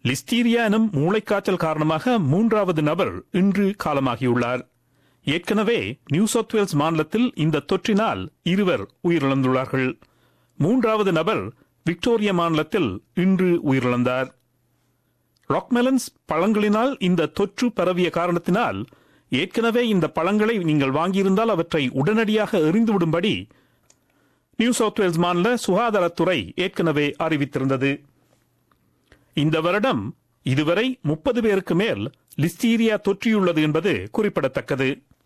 Listeria எனும் மூளைக்காய்ச்சல் காரணமாக மூன்றாவது நபர் இன்று காலமாகியுள்ளார் ஏற்கனவே நியூ சவுத் வேல்ஸ் மாநிலத்தில் இந்த தொற்றினால் இருவர் உயிரிழந்துள்ளார்கள் மூன்றாவது நபர் விக்டோரியா மாநிலத்தில் இன்று உயிரிழந்தார் ராக்மெலன்ஸ் பழங்களினால் இந்த தொற்று பரவிய காரணத்தினால் ஏற்கனவே இந்த பழங்களை நீங்கள் வாங்கியிருந்தால் அவற்றை உடனடியாக எறிந்துவிடும்படி நியூ சவுத் வேல்ஸ் மாநில சுகாதாரத்துறை ஏற்கனவே அறிவித்திருந்தது இந்த வருடம் இதுவரை முப்பது பேருக்கு மேல் லிஸ்டீரியா தொற்றியுள்ளது என்பது குறிப்பிடத்தக்கது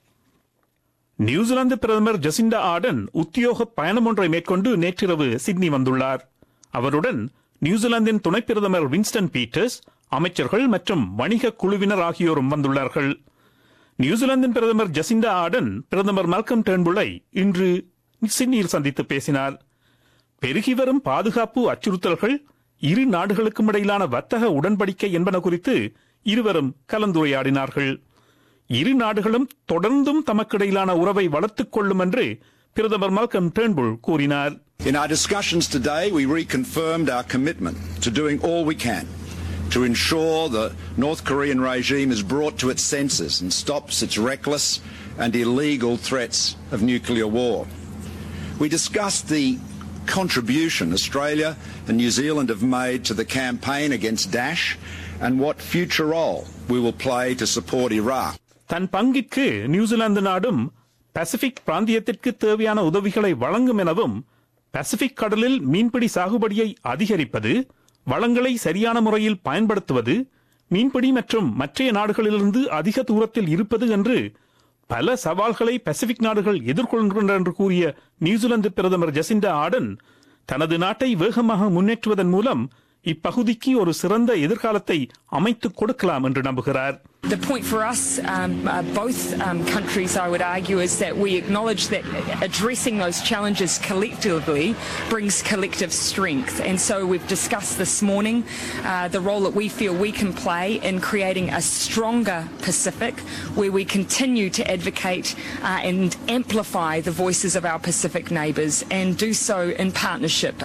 நியூசிலாந்து பிரதமர் ஜசிண்டா ஆர்டன் உத்தியோக பயணம் ஒன்றை மேற்கொண்டு நேற்றிரவு சிட்னி வந்துள்ளார் அவருடன் நியூசிலாந்தின் துணை பிரதமர் வின்ஸ்டன் பீட்டர்ஸ் அமைச்சர்கள் மற்றும் வணிக குழுவினர் ஆகியோரும் வந்துள்ளார்கள் நியூசிலாந்தின் பிரதமர் ஜசிண்டா ஆர்டன் பிரதமர் மல்கம் டேர்ன்புளை இன்று சிட்னியில் சந்தித்து பேசினார் பெருகி வரும் பாதுகாப்பு அச்சுறுத்தல்கள் இரு நாடுகளுக்கும் இடையிலான வர்த்தக உடன்படிக்கை என்பன குறித்து இருவரும் கலந்துரையாடினார்கள் இரு நாடுகளும் தொடர்ந்தும் தமக்கிடையிலான உறவை வளர்த்துக் கொள்ளும் என்று பிரதமர் மல்கம் டேர்ன்புல் கூறினார் In our discussions today, we reconfirmed our commitment to doing all we can to ensure the North Korean regime is brought to its senses and stops its reckless and illegal threats of nuclear war. We discussed the contribution Australia and New Zealand have made to the campaign against Daesh and what future role we will play to support Iraq. தன் பங்கிற்கு நியூசிலாந்து நாடும் Pacific பிராந்தியத்திற்கு தேவையான உதவிகளை வழங்கும் எனவும் Pacific கடலில் மீன்பிடி சாகுபடியை அதிகரிப்பது வளங்களை சரியான முறையில் பயன்படுத்துவது மீன்பிடி மற்றும் மற்றைய நாடுகளிலிருந்து அதிக தூரத்தில் இருப்பது என்று பல சவால்களை பசிபிக் நாடுகள் எதிர்கொள்கின்றன என்று கூறிய நியூசிலாந்து பிரதமர் ஜசிண்டா ஆர்டன் தனது நாட்டை வேகமாக முன்னேற்றுவதன் மூலம் இப்பகுதிக்கு ஒரு சிறந்த எதிர்காலத்தை அமைத்துக் கொடுக்கலாம் என்று நம்புகிறார் The point for us, um, uh, both um, countries, I would argue, is that we acknowledge that addressing those challenges collectively brings collective strength. And so we've discussed this morning uh, the role that we feel we can play in creating a stronger Pacific where we continue to advocate uh, and amplify the voices of our Pacific neighbours and do so in partnership.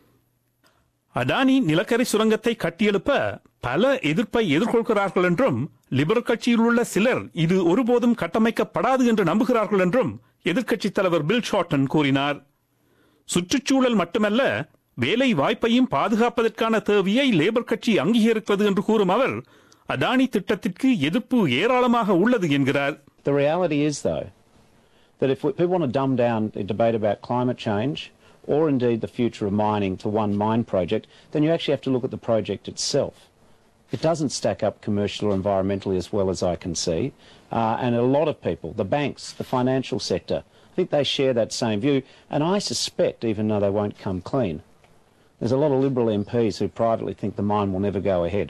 Adani நிலக்கரி சுரங்கத்தை கட்டியெழுப்ப பல எதிர்ப்பை எதிர்கொள்கிறார்கள் என்றும் liberal கட்சியில் உள்ள சிலர் இது ஒருபோதும் கட்டமைக்கப்படாது என்று நம்புகிறார்கள் என்றும் எதிர்க்கட்சித் தலைவர் பில் ஷார்டன் கூறினார் சுற்றுச்சூழல் மட்டுமல்ல வேலை வாய்ப்பையும் பாதுகாப்பதற்கான தேவையை லேபர் கட்சி அங்கீகரிக்கிறது என்று கூறும் அவர் அடானி திட்டத்திற்கு எதிர்ப்பு ஏராளமாக உள்ளது என்கிறார் The reality is, though, that if we, people want to dumb down the debate about climate change or indeed the future of mining to one mine project, then you actually have to look at the project itself. It doesn't stack up commercially or environmentally as well as I can see. Uh, and a lot of people, the banks, the financial sector, I think they share that same view. And I suspect, even though they won't come clean, there's a lot of Liberal MPs who privately think the mine will never go ahead.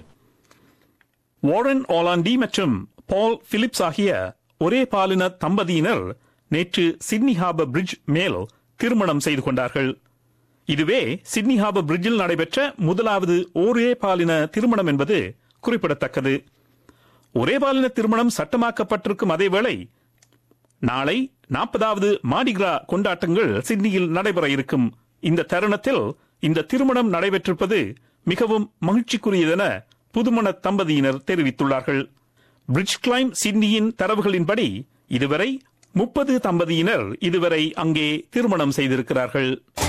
Warren ஓலாண்டி மற்றும் Paul Philips ஆகிய ஒரே பாலின தம்பதியினர் நேற்று Sydney harbour bridge மேல் திருமணம் செய்து கொண்டார்கள் இதுவே சிட்னி ஹார்பர் பிரிட்ஜில் நடைபெற்ற முதலாவது ஒரே பாலின திருமணம் என்பது குறிப்பிடத்தக்கது ஒரே பாலின திருமணம் சட்டமாக்கப்பட்டிருக்கும் அதேவேளை நாளை நாற்பதாவது மாடிகிரா கொண்டாட்டங்கள் சிட்னியில் நடைபெற இருக்கும் இந்த தருணத்தில் இந்த திருமணம் நடைபெற்றிருப்பது மிகவும் மகிழ்ச்சிக்குரியதென புதுமண தம்பதியினர் தெரிவித்துள்ளார்கள் பிரிட்ஜ் கிளைம் சிட்னியின் தரவுகளின்படி இதுவரை முப்பது தம்பதியினர் இதுவரை அங்கே திருமணம் செய்திருக்கிறார்கள்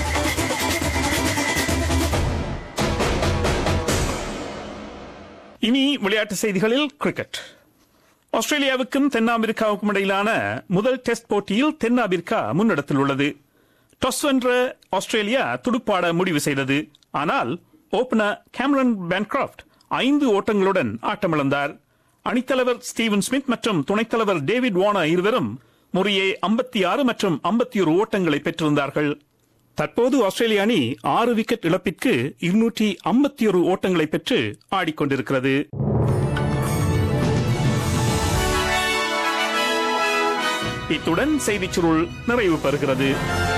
இனி விளையாட்டு செய்திகளில் கிரிக்கெட் ஆஸ்திரேலியாவுக்கும் தென்னாப்பிரிக்காவுக்கும் இடையிலான முதல் டெஸ்ட் போட்டியில் தென்னாப்பிரிக்கா முன்னிடத்தில் உள்ளது டாஸ் வென்ற ஆஸ்திரேலியா துடுப்பாட முடிவு செய்தது ஆனால் ஓபனர் கேமரன் பேன்கிராப்ட் ஐந்து ஓட்டங்களுடன் ஆட்டமிழந்தார் அணித்தலைவர் ஸ்டீவன் ஸ்மித் மற்றும் துணைத் தலைவர் டேவிட் வார்னர் இருவரும் முறையே ஐம்பத்தி ஆறு மற்றும் ஐம்பத்தி ஒரு ஓட்டங்களை பெற்றிருந்தார்கள் தற்போது ஆஸ்திரேலிய அணி ஆறு விக்கெட் இழப்பிற்கு இருநூற்றி ஐம்பத்தி ஒரு ஓட்டங்களை பெற்று ஆடிக்கொண்டிருக்கிறது இத்துடன் செய்திச் சுருள் நிறைவு பெறுகிறது